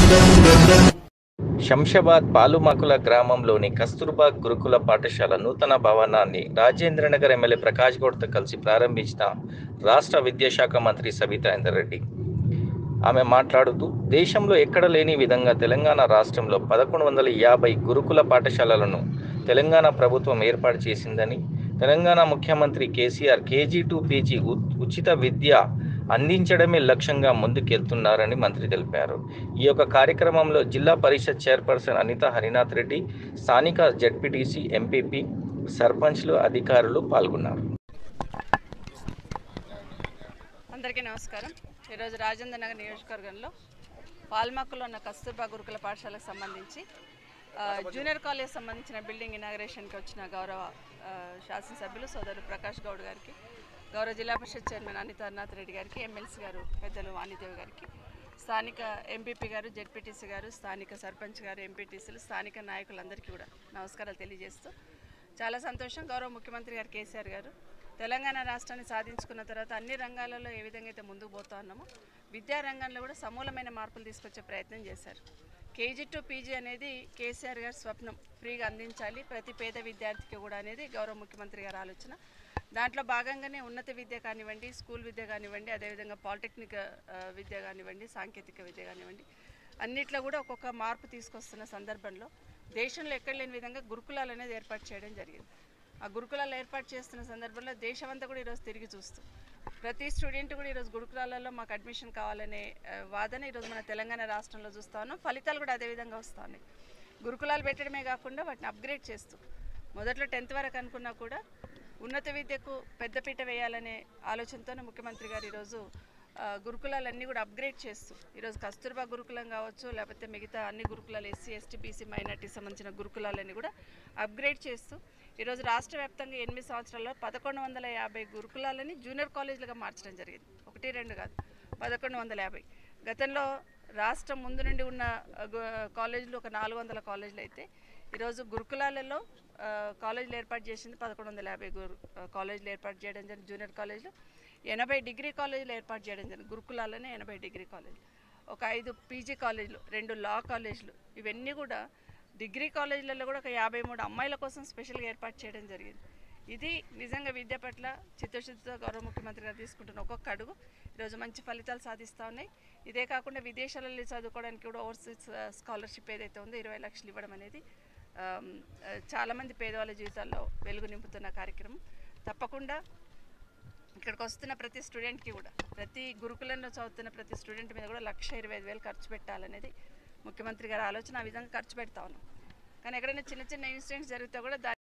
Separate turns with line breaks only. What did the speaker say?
శంషాబాద్ పాలుమాకుల గ్రామంలోని కస్తూర్బా గురుకుల పాఠశాల నూతన భవనాన్ని రాజేంద్రనగర్ ఎమ్మెల్యే ప్రకాష్ గౌడ్తో కలిసి ప్రారంభించిన రాష్ట్ర విద్యాశాఖ మంత్రి సబితా ఇందర్రెడ్డి ఆమె మాట్లాడుతూ దేశంలో ఎక్కడ లేని విధంగా తెలంగాణ రాష్ట్రంలో పదకొండు వందల యాభై గురుకుల పాఠశాలలను తెలంగాణ ప్రభుత్వం ఏర్పాటు చేసిందని తెలంగాణ ముఖ్యమంత్రి కేసీఆర్ కేజీ టు పీజీ ఉ- ఉచిత విద్య అందించడమే లక్ష్యంగా ముందుకెళ్తున్నారని మంత్రి తెలిపారు ఈ యొక్క కార్యక్రమంలో జిల్లా పరిషత్ చైర్పర్సన్ అనిత హరినాథ్ రెడ్డి స్థానిక జడ్పీటీసీ ఎంపీపీ సర్పంచ్లు అధికారులు పాల్గొన్నారు
అందరికీ నమస్కారం ఈరోజు రాజేంద్ర నగర్ నియోజకవర్గంలో పాల్మక్కులో ఉన్న కస్తూర్బా గురుకుల పాఠశాలకు సంబంధించి ఆ, జూనియర్ కాలేజ్ సంబంధించిన బిల్డింగ్ ఇనాగరేషన్కి వచ్చిన గౌరవ ఆ, శాసనసభ్యులు సోదరుడు ప్రకాష్ గౌడ్ గారికి గౌరవ జిల్లా పరిషత్ చైర్మన్ అనిత అరునాథ్ రెడ్డి గారికి ఎమ్మెల్సీ గారు పెద్దలు వాణిదేవి గారికి స్థానిక ఎంపీపీ గారు జెడ్పీటీసీ గారు స్థానిక సర్పంచ్ గారు ఎంపీటీసీలు స్థానిక నాయకులందరికీ కూడా నమస్కారాలు తెలియజేస్తూ చాలా సంతోషం గౌరవ ముఖ్యమంత్రి గారు కేసీఆర్ గారు తెలంగాణ రాష్ట్రాన్ని సాధించుకున్న తర్వాత అన్ని రంగాలలో ఏ విధంగా అయితే ముందుకు పోతా ఉన్నామో విద్యా రంగంలో కూడా సమూలమైన మార్పులు తీసుకొచ్చే ప్రయత్నం చేశారు కేజీ టు పీజీ అనేది కేసీఆర్ గారి స్వప్నం ఫ్రీగా అందించాలి ప్రతి పేద విద్యార్థికి కూడా అనేది గౌరవ ముఖ్యమంత్రి గారి ఆలోచన దాంట్లో భాగంగానే ఉన్నత విద్య కానివ్వండి స్కూల్ విద్య కానివ్వండి అదేవిధంగా పాలిటెక్నిక్ ఆ, విద్య కానివ్వండి సాంకేతిక విద్య కానివ్వండి అన్నిట్లో కూడా ఒక్కొక్క మార్పు తీసుకొస్తున్న సందర్భంలో దేశంలో ఎక్కడ లేని విధంగా గురుకులాలు అనేది ఏర్పాటు చేయడం జరిగింది ఆ గురుకులాలు ఏర్పాటు చేస్తున్న సందర్భంలో దేశమంతా కూడా ఈరోజు తిరిగి చూస్తూ ప్రతి స్టూడెంట్ కూడా ఈరోజు గురుకులాలలో మాకు అడ్మిషన్ కావాలనే ఆ, వాదన ఈరోజు మన తెలంగాణ రాష్ట్రంలో చూస్తా ఉన్నాం ఫలితాలు కూడా అదే విధంగా వస్తూ ఉన్నాయి గురుకులాలు పెట్టడమే కాకుండా వాటిని అప్గ్రేడ్ చేస్తూ మొదట్లో టెన్త్ వరకు అనుకున్నా కూడా ఉన్నత విద్యకు పెద్దపీట వేయాలనే ఆలోచనతోనే ముఖ్యమంత్రి గారు ఈరోజు ఆ, గురుకులాలన్నీ కూడా అప్గ్రేడ్ చేస్తూ ఈరోజు కస్తూర్బా గురుకులం కావచ్చు లేకపోతే మిగతా అన్ని గురుకులాలు ఎస్సీ ఎస్టీ బీసీ మైనార్టీకి సంబంధించిన గురుకులాలన్నీ కూడా అప్గ్రేడ్ చేస్తూ ఈరోజు రాష్ట్ర వ్యాప్తంగా ఎనిమిది సంవత్సరాల్లో పదకొండు వందల యాభై గురుకులాలని జూనియర్ కాలేజీలుగా మార్చడం జరిగింది ఒకటి రెండు కాదు పదకొండు వందల యాభై గతంలో రాష్ట్రం ముందు నుండి ఉన్న ఆ, గు- కాలేజీలు ఒక నాలుగు వందల కాలేజీలు అయితే ఈరోజు గురుకులాలలో ఆ, కాలేజీలు ఏర్పాటు చేసింది పదకొండు వందల యాభై గురు ఆ, కాలేజీలు ఏర్పాటు చేయడం జరిగింది జూనియర్ కాలేజీలు ఎనభై డిగ్రీ కాలేజీలు ఏర్పాటు చేయడం జరిగింది గురుకులాలనే ఎనభై డిగ్రీ కాలేజీలు ఒక ఐదు పీజీ కాలేజీలు రెండు లా కాలేజీలు ఇవన్నీ కూడా డిగ్రీ కాలేజీలలో కూడా ఒక యాభై మూడు అమ్మాయిల కోసం స్పెషల్గా ఏర్పాటు చేయడం జరిగింది ఇది నిజంగా విద్య పట్ల చిత్తశుద్ధితో గౌరవ ముఖ్యమంత్రి గారు తీసుకుంటున్న ఒక్కొక్క అడుగు ఈరోజు మంచి ఫలితాలు సాధిస్తూ ఉన్నాయి ఇదే కాకుండా విదేశాలలో చదువుకోవడానికి కూడా ఓవర్సీస్ స్కాలర్షిప్ ఏదైతే ఉందో ఇరవై లక్షలు ఇవ్వడం అనేది ఆమ్, ఆ, చాలామంది పేదవాళ్ళ జీవితాల్లో వెలుగు నింపుతున్న కార్యక్రమం తప్పకుండా ఇక్కడికి వస్తున్న ప్రతి స్టూడెంట్కి కూడా ప్రతి గురుకులంలో చదువుతున్న ప్రతి స్టూడెంట్ మీద కూడా లక్ష ఇరవై ఐదు వేలు ఖర్చు పెట్టాలనేది ముఖ్యమంత్రి గారి ఆలోచన ఆ విధంగా ఖర్చు పెడతా ఉన్నాం కానీ ఎక్కడైనా చిన్న చిన్న ఇన్సిడెంట్స్ జరిగితే కూడా దాన్ని